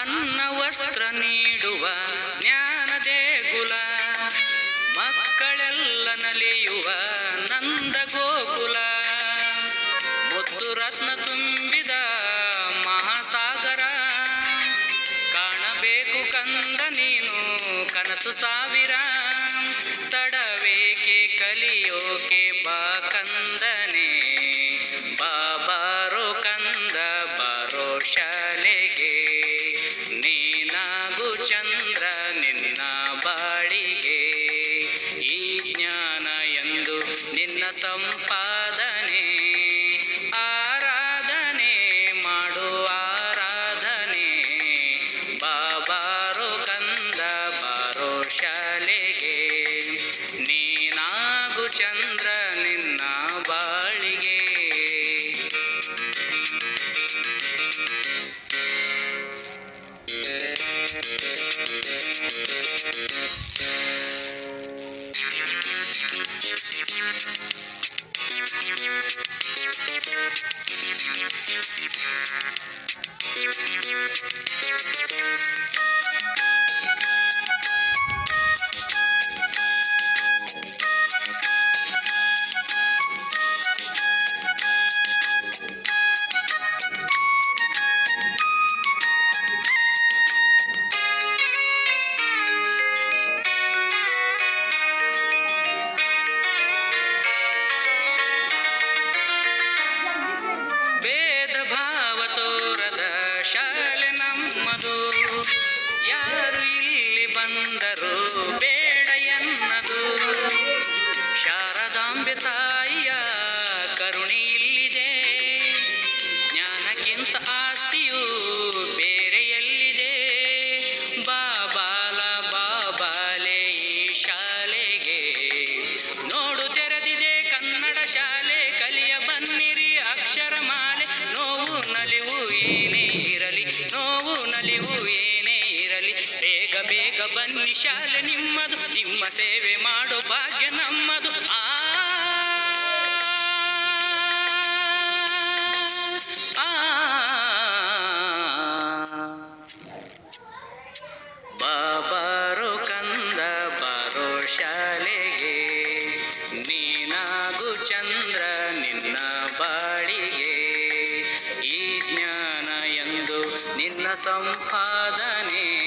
ಅನ್ನ ವಸ್ತ್ರ ನೀಡುವ ಜ್ಞಾನ ದೇಗುಲ ಮಕ್ಕಳೆಲ್ಲ ನಲಿಯುವ ನಂದ ಗೋಕುಲ ಮುತ್ತು ರತ್ನ ತುಂಬಿದ ಮಹಾಸಾಗರ ಕಾಣಬೇಕು ಕಂದ ನೀನು ಕನಸು ಸಾವಿರ ತಡವೇಕೆ ಕಲಿಯೋಕೆ ಬಾ ಕಂದನೆ ಬಾಬಾರೋ ಕಂದ ಬಾರೋ ಶಾಲೆಗೆ ನೀನಾಗು ಚಂದ್ರ ನಿನ್ನ ಬಾಳಿಗೆ ಈ ಜ್ಞಾನ ಎಂದು ನಿನ್ನ ಸಂಪಾದನೆ ಆರಾಧನೆ ಮಾಡು ಆರಾಧನೆ ಬಾಬಾರೋ ಕಂದ ಬಾರೋ ಶಾಲೆಗೆ ನೀನಾಗು ಚಂದ್ರ ನಿನ್ನ ಬಾಳಿಗೆ ಭೇದ ಭಾವ ತೋರದ ಶಾಲೆ ನಮ್ಮದು ಯಾರು ಇಲ್ಲಿ ಬಂದರು ಬೇಡ ಎನ್ನದು ಶಾರದಾಂಬೆ ತಾಯಿಯ ಕರುಣೆ ಇಲ್ಲಿದೆ ಜ್ಞಾನಕ್ಕಿಂತ ಆಸ್ತಿಯು ಬೇರೆ ಎಲ್ಲಿದೆ ಬಾಬಾಲ ಬಾಬಾಲೆ ಈ ಶಾಲೆಗೆ ನೋಡು ತೆರೆದಿದೆ ಕನ್ನಡ ಶಾಲೆ ಕಲಿಯ ಬನ್ನಿರಿ ಅಕ್ಷರ ಮಾಲೆ ನೋವು ನಲಿವು ಏನೇ ಇರಲಿ ನೋವು ನಲಿವು ಏನೇ ಇರಲಿ ಬೇಗ ಬೇಗ ಬನ್ನಿ ಶಾಲೆ ನಿಮ್ಮದು ನಿಮ್ಮ ಸೇವೆ ಮಾಡೋ ಭಾಗ್ಯ ನಮ್ಮದು ಆ ಆ ಬಾಬಾರೋ ಕಂದ ಬಾರೋ ಶಾಲೆಗೆ ನೀನಾಗು ಚಂದ್ರ ನಿನ್ನ ಬಾಳಿಗೆ ಈ ಜ್ಞಾನ ಎಂದು ನಿನ್ನ ಸಂಪಾದನೆ